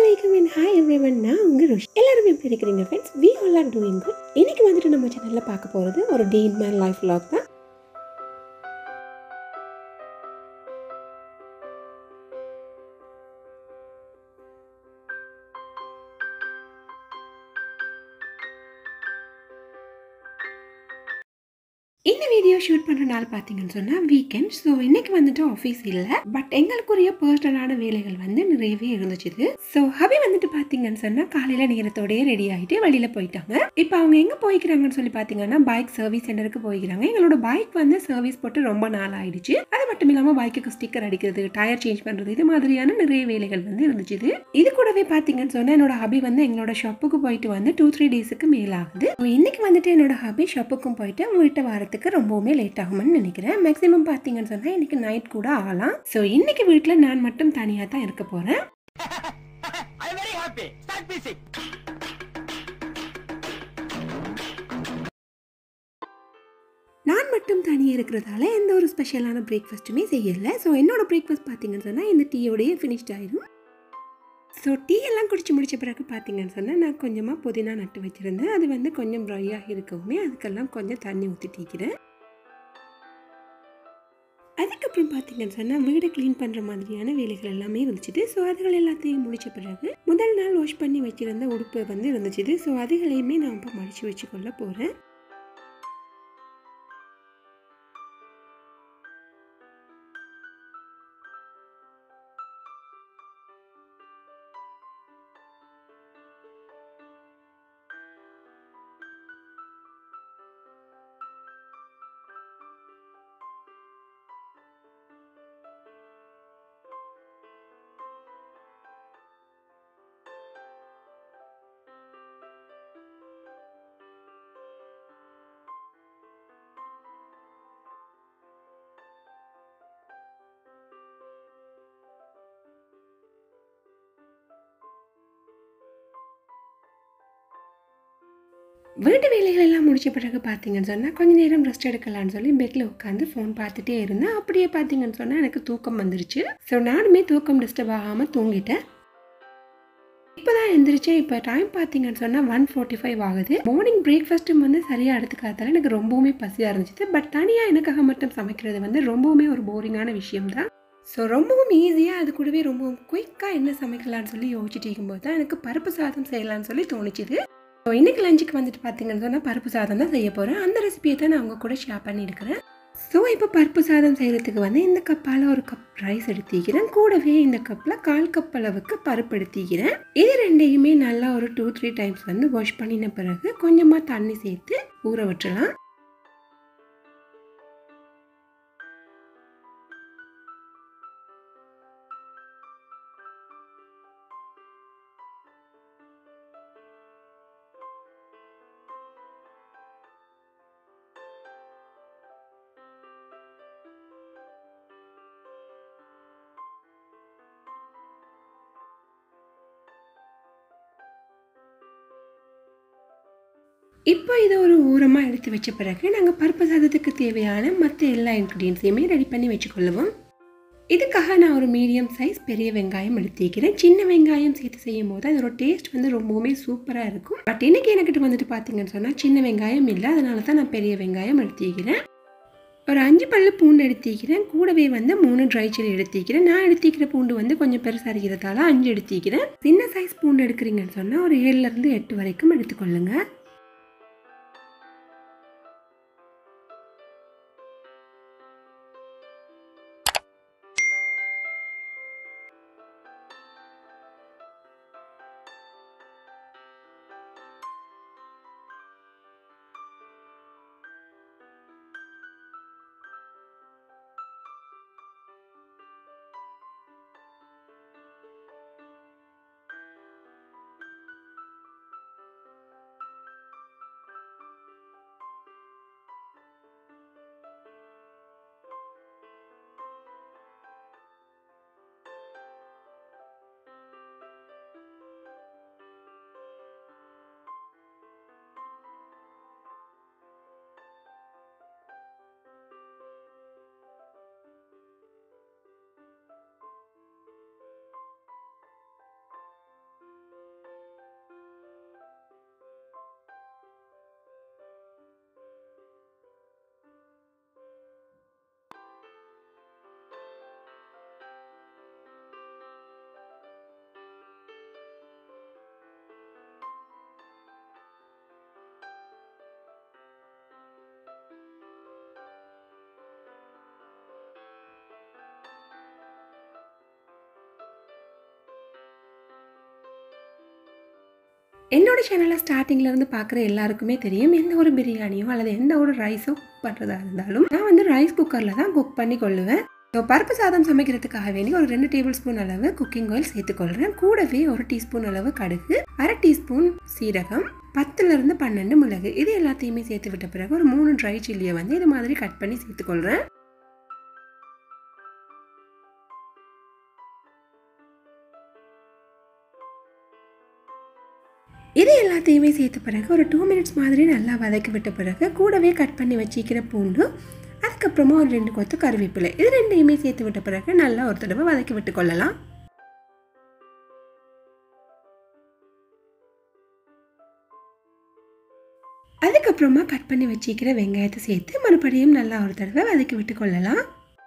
வலைக்கம் என் hi everyone நான் உங்க ருஷ் எல்லாரும் எப்படி இருக்கிறீங்க friends we all are doing good இன்னைக்கு வந்துட்டு நம்ம சேனல்ல பார்க்க போறது ஒரு day in my life vlog தான் இந்த வீடியோ ஷூட் பண்ணுற நாள் பார்த்தீங்கன்னு சொன்னால் வீக்கெண்ட் ஸோ இன்னைக்கு வந்துட்டு ஆஃபீஸ் இல்லை பட் எங்களுக்குரிய பர்சனலான வேலைகள் வந்து நிறையவே இருந்துச்சு ஸோ ஹபி வந்துட்டு பார்த்தீங்கன்னு சொன்னால் காலையில் நேரத்தோடயே ரெடி ஆகிட்டு வெளியில் போயிட்டாங்க இப்போ அவங்க எங்கே போய்க்கிறாங்கன்னு சொல்லி பார்த்தீங்கன்னா பைக் சர்வீஸ் சென்டருக்கு போய்க்கிறாங்க எங்களோட பைக் வந்து சர்வீஸ் போட்டு ரொம்ப நாள் ஆயிடுச்சு அது மட்டும் இல்லாமல் பைக்குக்கு ஸ்டிக்கர் அடிக்கிறது டயர் சேஞ்ச் பண்ணுறது இது மாதிரியான நிறைய வேலைகள் வந்து இருந்துச்சு இது கூடவே பார்த்தீங்கன்னு சொன்னால் என்னோட ஹபி வந்து எங்களோட ஷாப்புக்கு போயிட்டு வந்து டூ த்ரீ டேஸுக்கு மேலாகுது So, இன்னைக்கு வந்துட்டு என்னோட ஹபி ஷாப்புக்கும் போயிட்டு வீட்டை வரத்துக்கு ரொம்பவுமே லேட் ஆகும்னு நினைக்கிறேன் மேக்ஸிமம் பார்த்தீங்கன்னு சொன்னால் இன்னைக்கு நைட் கூட ஆகலாம் ஸோ இன்னைக்கு வீட்டில் நான் மட்டும் தனியாக தான் இருக்க போகிறேன் I'm very happy. Start music. நான் மட்டும் தனியாக இருக்கிறதால எந்த ஒரு ஸ்பெஷலான பிரேக்ஃபாஸ்ட்டுமே செய்யலை ஸோ என்னோட பிரேக்ஃபாஸ்ட் பார்த்தீங்கன்னு சொன்னால் இந்த டீயோடய ஃபினிஷ்ட் ஆயிடும் ஸோ டீ எல்லாம் குடிச்சு முடிச்ச பிறகு பார்த்தீங்கன்னு சொன்னால் நான் கொஞ்சமாக புதினா நட்டு வச்சுருந்தேன் அது வந்து கொஞ்சம் ட்ரையாக இருக்கவுமே அதுக்கெல்லாம் கொஞ்சம் தண்ணி ஊற்றி டீக்கிறேன் அதுக்கப்புறம் பார்த்தீங்கன்னு சொன்னால் வீடை க்ளீன் பண்ணுற மாதிரியான வேலைகள் எல்லாமே இருந்துச்சு ஸோ அதுகள் எல்லாத்தையும் முடிச்ச பிறகு முதல் நாள் வாஷ் பண்ணி வச்சிருந்த உடுப்பு வந்து இருந்துச்சு ஸோ அதுகளையுமே நான் இப்போ மடித்து வச்சுக்கொள்ள போகிறேன் வீட்டு வேலைகள் எல்லாம் முடிச்ச பிறகு பார்த்தீங்கன்னு சொன்னால் கொஞ்ச நேரம் ரெஸ்ட் எடுக்கலாம்னு சொல்லி பெட்டில் உட்காந்து ஃபோன் பார்த்துட்டே இருந்தேன் அப்படியே பார்த்தீங்கன்னு சொன்னால் எனக்கு தூக்கம் வந்துருச்சு ஸோ நானுமே தூக்கம் டிஸ்டர்ப் ஆகாமல் தூங்கிட்டேன் இப்போ தான் எந்திரிச்சேன் இப்போ டைம் பார்த்தீங்கன்னு சொன்னால் ஒன் ஃபோர்ட்டி ஃபைவ் ஆகுது மார்னிங் பிரேக்ஃபாஸ்ட்டும் வந்து சரியாக எடுத்துக்காதால எனக்கு ரொம்பவுமே பசியாக இருந்துச்சு பட் தனியாக எனக்காக மட்டும் சமைக்கிறது வந்து ரொம்பவுமே ஒரு போரிங்கான விஷயம் தான் ஸோ ரொம்பவும் ஈஸியாக அது கூடவே ரொம்பவும் குயிக்காக என்ன சமைக்கலாம்னு சொல்லி யோசிச்சுட்டு இருக்கும்போது தான் எனக்கு பருப்பு சாதம் செய்யலாம்னு சொல்லி தோணுச்சுது ஸோ இன்றைக்கி லஞ்சுக்கு வந்துட்டு பார்த்தீங்கன்னு சொன்னால் பருப்பு சாதம் தான் செய்ய போகிறேன் அந்த ரெசிபியை தான் நான் உங்கள் கூட ஷேர் பண்ணியிருக்கிறேன் ஸோ இப்போ பருப்பு சாதம் செய்கிறதுக்கு வந்து இந்த கப்பால் ஒரு கப் ரைஸ் எடுத்திக்கிறேன் கூடவே இந்த கப்பில் கால் கப் அளவுக்கு பருப்பு எடுத்திக்கிறேன் இது ரெண்டையுமே நல்லா ஒரு டூ த்ரீ டைம்ஸ் வந்து வாஷ் பண்ணின பிறகு கொஞ்சமாக தண்ணி சேர்த்து ஊற விட்டுறலாம் இப்போ இதை ஒரு ஊரமாக எடுத்து வச்ச பிறகு நாங்கள் பருப்பு சாதத்துக்கு தேவையான மற்ற எல்லா இன்க்ரீடியன்ஸையுமே ரெடி பண்ணி வச்சுக்கொள்ளுவோம் இதுக்காக நான் ஒரு மீடியம் சைஸ் பெரிய வெங்காயம் எடுத்துக்கிறேன் சின்ன வெங்காயம் சேர்த்து செய்யும் போது அதோட டேஸ்ட் வந்து ரொம்பவுமே சூப்பராக இருக்கும் பட் இன்னைக்கு எனக்கிட்ட வந்துட்டு பார்த்தீங்கன்னு சொன்னால் சின்ன வெங்காயம் இல்லை அதனால தான் நான் பெரிய வெங்காயம் எடுத்துக்கிறேன் ஒரு அஞ்சு பல்லு பூண்டு எடுத்திக்கிறேன் கூடவே வந்து மூணு ட்ரை சில்லி எடுத்திக்கிறேன் நான் எடுத்திக்கிற பூண்டு வந்து கொஞ்சம் பெருசாக இருக்கிறதால அஞ்சு எடுத்திக்கிறேன் சின்ன சைஸ் பூண்டு எடுக்கிறீங்கன்னு சொன்னால் ஒரு ஏழுலேருந்து எட்டு வரைக்கும் எடுத்துக்கொள்ளுங்க என்னோட சேனலை ஸ்டார்டிங்லேருந்து பார்க்குற எல்லாருக்குமே தெரியும் எந்த ஒரு பிரியாணியோ அல்லது எந்த ஒரு ரைஸோ பண்ணுறதா இருந்தாலும் நான் வந்து ரைஸ் குக்கரில் தான் குக் பண்ணி கொள்ளுவேன் ஸோ பருப்பு சாதம் சமைக்கிறதுக்காக வேண்டி ஒரு ரெண்டு டேபிள் ஸ்பூன் அளவு குக்கிங் ஆயில் சேர்த்துக்கொள்கிறேன் கூடவே ஒரு டீஸ்பூன் அளவு கடுகு அரை டீஸ்பூன் சீரகம் பத்துலேருந்து பன்னெண்டு மிளகு இது எல்லாத்தையுமே சேர்த்து விட்ட பிறகு ஒரு மூணு ட்ரை சில்லியை வந்து இது மாதிரி கட் பண்ணி சேர்த்துக்கொள்கிறேன் இது எல்லாத்தையுமே சேர்த்த பிறகு ஒரு டூ மினிட்ஸ் மாதிரி நல்லா வதக்கி விட்ட பிறகு கூடவே கட் பண்ணி வச்சிக்கிற பூண்டு அதுக்கப்புறமா ஒரு ரெண்டு கொத்து கருவேப்பிலை இது ரெண்டையுமே சேர்த்து விட்ட பிறகு நல்லா ஒரு தடவை வதக்கி விட்டு கொள்ளலாம் அதுக்கப்புறமா கட் பண்ணி வச்சிக்கிற வெங்காயத்தை சேர்த்து மறுபடியும் நல்லா ஒரு தடவை வதக்கி விட்டு கொள்ளலாம்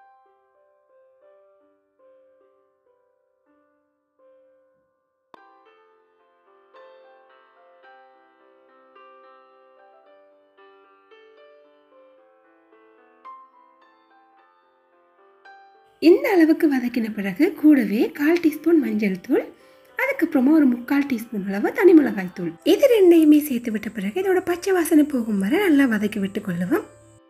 இந்த அளவுக்கு வதக்கின பிறகு கூடவே கால் டீஸ்பூன் மஞ்சள் தூள் அதுக்கப்புறமா ஒரு முக்கால் டீஸ்பூன் அளவு தனி மிளகாய் தூள் இது ரெண்டையுமே சேர்த்து விட்ட பிறகு இதோட பச்சை வாசனை போகும் வரை நல்லா வதக்கி விட்டு கொள்ளுவோம்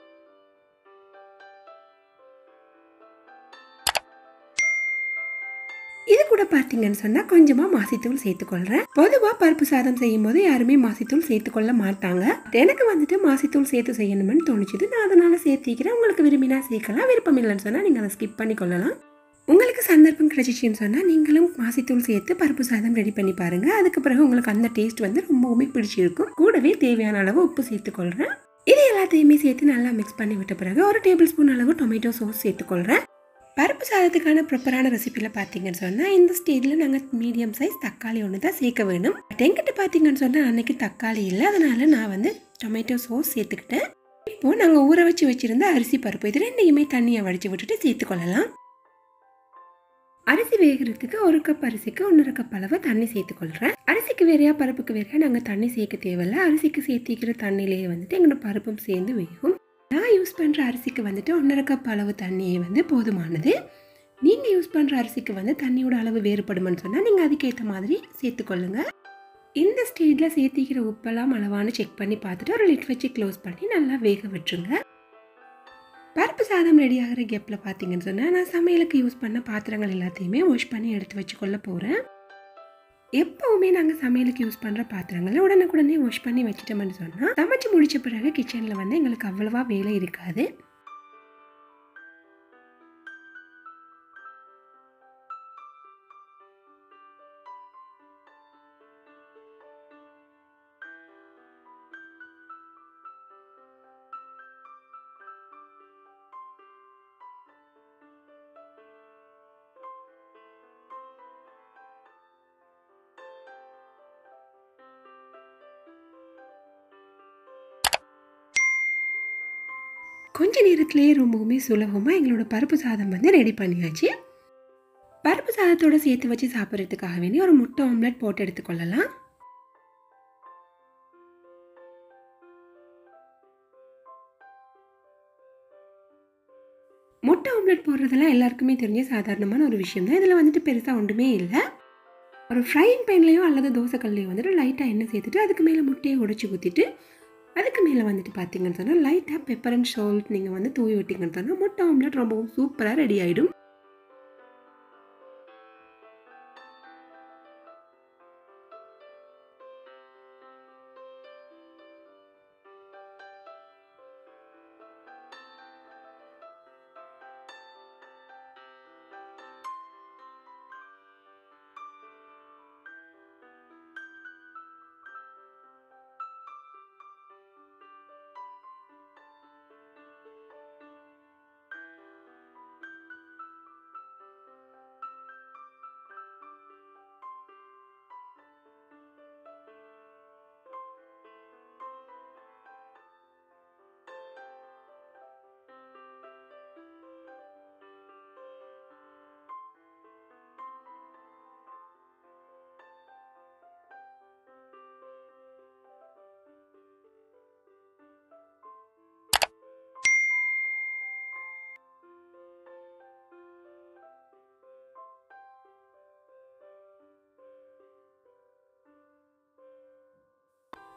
இது கூட பார்த்தீங்கன்னு சொன்னால் கொஞ்சமாக மாசித்தூள் சேர்த்துக்கொள்கிறேன் பொதுவாக பருப்பு சாதம் செய்யும் போது யாருமே மாசித்தூள் சேர்த்துக்கொள்ள மாட்டாங்க எனக்கு வந்துட்டு மாசித்தூள் சேர்த்து செய்யணும்னு தோணுச்சுது நான் அதனால சேர்த்திக்கிறேன் உங்களுக்கு விரும்பினா சேர்க்கலாம் விருப்பம் இல்லைன்னு சொன்னால் நீங்கள் அதை ஸ்கிப் பண்ணி கொள்ளலாம் உங்களுக்கு சந்தர்ப்பம் கிடைச்சிச்சின்னு சொன்னால் நீங்களும் மாசித்தூள் சேர்த்து பருப்பு சாதம் ரெடி பண்ணி பாருங்கள் அதுக்கு பிறகு உங்களுக்கு அந்த டேஸ்ட் வந்து ரொம்பவுமே பிடிச்சிருக்கும் கூடவே தேவையான அளவு உப்பு சேர்த்துக்கொள்கிறேன் இது எல்லாத்தையுமே சேர்த்து நல்லா மிக்ஸ் பண்ணி விட்ட பிறகு ஒரு டேபிள் ஸ்பூன் அளவு டொமேட்டோ சோஸ் சேர்த்துக்கொள்கிறேன் பருப்பு சாதத்துக்கான ப்ரிப்பரான ரெசிபியில் பார்த்தீங்கன்னு சொன்னால் இந்த ஸ்டேஜில் நாங்கள் மீடியம் சைஸ் தக்காளி ஒன்று தான் சேர்க்க வேணும் பட் எங்கிட்ட பார்த்தீங்கன்னு சொன்னால் அன்னைக்கு தக்காளி இல்லை அதனால நான் வந்து டொமேட்டோ சோஸ் சேர்த்துக்கிட்டேன் இப்போது நாங்கள் ஊற வச்சு வச்சுருந்த அரிசி பருப்பு இது ரெண்டையுமே தண்ணியை வடித்து விட்டுட்டு சேர்த்துக்கொள்ளலாம் அரிசி வேகிறதுக்கு ஒரு கப் அரிசிக்கு ஒன்றரை கப் அளவு தண்ணி சேர்த்துக்கொள்கிறேன் அரிசிக்கு வேறையா பருப்புக்கு வேறையா நாங்கள் தண்ணி சேர்க்க தேவையில்ல அரிசிக்கு சேர்த்திக்கிற தண்ணியிலேயே வந்துட்டு எங்களோட பருப்பும் சேர்ந்து வேகும் நான் யூஸ் பண்ணுற அரிசிக்கு வந்துட்டு ஒன்றரை கப் அளவு தண்ணியே வந்து போதுமானது நீங்கள் யூஸ் பண்ணுற அரிசிக்கு வந்து தண்ணியோட அளவு வேறுபடுமென்னு சொன்னால் நீங்கள் அதுக்கேற்ற மாதிரி சேர்த்துக்கொள்ளுங்க இந்த ஸ்டேஜில் சேர்த்திக்கிற உப்பெல்லாம் அளவானு செக் பண்ணி பார்த்துட்டு ஒரு லிட் வச்சு க்ளோஸ் பண்ணி நல்லா வேக விட்டுருங்க பருப்பு சாதம் ரெடி ஆகிற கேப்பில் பார்த்தீங்கன்னு சொன்னால் நான் சமையலுக்கு யூஸ் பண்ண பாத்திரங்கள் எல்லாத்தையுமே வாஷ் பண்ணி எடுத்து வச்சுக்கொள்ள போகிறேன் எப்போவுமே நாங்கள் சமையலுக்கு யூஸ் பண்ணுற பாத்திரங்களை உடனுக்குடனே வாஷ் பண்ணி வச்சிட்டோம்னு சொன்னால் சமைச்சு முடிச்ச பிறகு கிச்சனில் வந்து எங்களுக்கு அவ்வளவா வேலை இருக்காது கொஞ்ச நேரத்திலேயே ரொம்பவுமே சுலபமாக எங்களோட பருப்பு சாதம் வந்து ரெடி பண்ணியாச்சு பருப்பு சாதத்தோட சேர்த்து வச்சு சாப்பிட்றதுக்காக வேண்டி ஒரு முட்டை ஆம்லெட் போட்டு எடுத்துக்கொள்ளலாம் முட்டை ஆம்லெட் போடுறதெல்லாம் எல்லாருக்குமே தெரிஞ்ச சாதாரணமான ஒரு விஷயம் தான் இதில் வந்துட்டு பெருசாக ஒன்றுமே இல்லை ஒரு ஃப்ரைங் பேன்லேயோ அல்லது தோசைக்கல்லையோ வந்துட்டு லைட்டாக எண்ணெய் சேர்த்துட்டு அதுக்கு மேலே முட்டையை உடைச்சி ஊற்றிட்டு அதுக்கு மேலே வந்துட்டு பார்த்தீங்கன்னு சொன்னால் லைட்டாக பெப்பர் அண்ட் சால்ட் நீங்கள் வந்து தூவி விட்டீங்கன்னு சொன்னால் முட்டை ஆம்லெட் ரொம்பவும் சூப்பராக ரெடி ஆகிடும்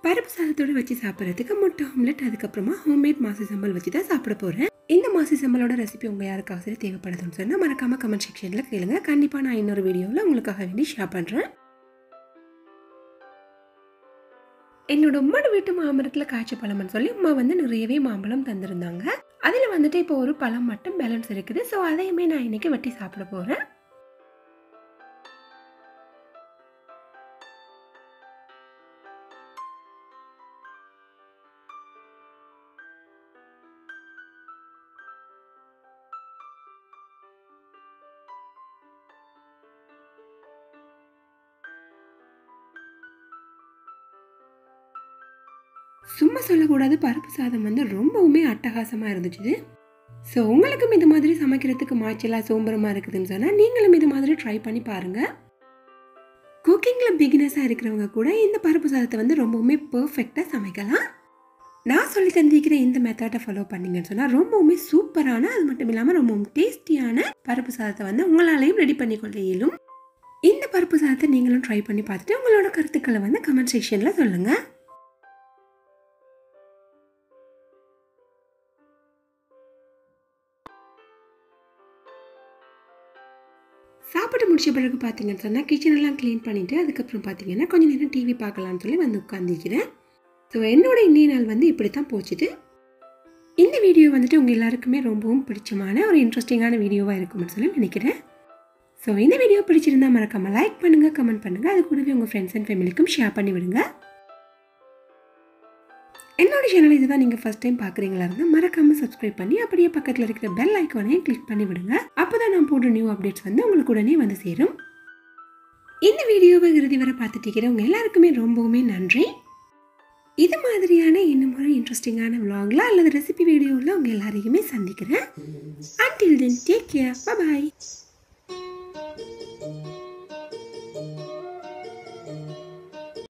பருப்பு சாதத்தோட வச்சு சாப்பிட்றதுக்கு முட்டை ஆம்லெட் அதுக்கப்புறமா ஹோம்மேட் மாசி சம்பல் வச்சு தான் சாப்பிட போகிறேன் இந்த மாசி சம்பளோட ரெசிபி உங்கள் யாருக்காக சரி தேவைப்படுதுன்னு சொன்னால் மறக்காம கமெண்ட் செக்ஷனில் கேளுங்க கண்டிப்பாக நான் இன்னொரு வீடியோவில் உங்களுக்காக வேண்டி ஷேர் பண்ணுறேன் என்னோட உம்மோட வீட்டு மாமரத்தில் காய்ச்ச பழம்னு சொல்லி அம்மா வந்து நிறையவே மாம்பழம் தந்திருந்தாங்க அதில் வந்துட்டு இப்போ ஒரு பழம் மட்டும் பேலன்ஸ் இருக்குது ஸோ அதையுமே நான் இன்னைக்கு வெட்டி சாப்பிட போகிறேன் சும்மா சொல்லக்கூடாது பருப்பு சாதம் வந்து ரொம்பவுமே அட்டகாசமாக இருந்துச்சு ஸோ உங்களுக்கும் இது மாதிரி சமைக்கிறதுக்கு மாய்ச்சலாக சோம்பரமாக இருக்குதுன்னு சொன்னால் நீங்களும் இது மாதிரி ட்ரை பண்ணி பாருங்கள் குக்கிங்கில் பிகினஸாக இருக்கிறவங்க கூட இந்த பருப்பு சாதத்தை வந்து ரொம்பவுமே பர்ஃபெக்டாக சமைக்கலாம் நான் சொல்லி தந்திருக்கிற இந்த மெத்தடை ஃபாலோ பண்ணீங்கன்னு சொன்னால் ரொம்பவுமே சூப்பரான அது மட்டும் இல்லாமல் ரொம்பவும் டேஸ்டியான பருப்பு சாதத்தை வந்து உங்களாலையும் ரெடி பண்ணிக்கொள்ள இயலும் இந்த பருப்பு சாதத்தை நீங்களும் ட்ரை பண்ணி பார்த்துட்டு உங்களோட கருத்துக்களை வந்து கமெண்ட் செக்ஷனில் சொல்லுங்கள் சாப்பிட்டு முடிச்ச பிறகு பார்த்தீங்கன்னு சொன்னால் கிச்சனெல்லாம் க்ளீன் பண்ணிவிட்டு அதுக்கப்புறம் பார்த்தீங்கன்னா கொஞ்சம் நேரம் டிவி பார்க்கலான்னு சொல்லி வந்து உட்காந்துக்கிறேன் ஸோ என்னோட இன்றைய நாள் வந்து இப்படி தான் போச்சுது இந்த வீடியோ வந்துட்டு உங்கள் எல்லாருக்குமே ரொம்பவும் பிடிச்சமான ஒரு இன்ட்ரெஸ்டிங்கான வீடியோவாக இருக்கும்னு சொல்லி நினைக்கிறேன் ஸோ இந்த வீடியோ பிடிச்சிருந்தா மறக்காமல் லைக் பண்ணுங்கள் கமெண்ட் பண்ணுங்கள் அது கூடவே உங்கள் ஃப்ரெண்ட்ஸ் அண்ட் ஃபேமிலிக்கும் ஷேர் பண்ணி விடுங்க என்னோட சேனல் இதுதான் நீங்கள் ஃபஸ்ட் டைம் பார்க்குறீங்களா இருந்தால் மறக்காமல் சப்ஸ்கிரைப் பண்ணி அப்படியே பக்கத்தில் இருக்கிற பெல் ஐக்கானையும் கிளிக் பண்ணி விடுங்க அப்போ தான் நான் போடுற நியூ அப்டேட்ஸ் வந்து உங்களுக்கு உடனே வந்து சேரும் இந்த வீடியோவை இறுதி வரை பார்த்துட்டு இருக்கிறவங்க எல்லாருக்குமே ரொம்பவுமே நன்றி இது மாதிரியான இன்னும் ஒரு இன்ட்ரெஸ்டிங்கான vlogல அல்லது ரெசிபி வீடியோவில் உங்கள் எல்லாரையுமே சந்திக்கிறேன் அன்டில் தென் டேக் கேர் பாய்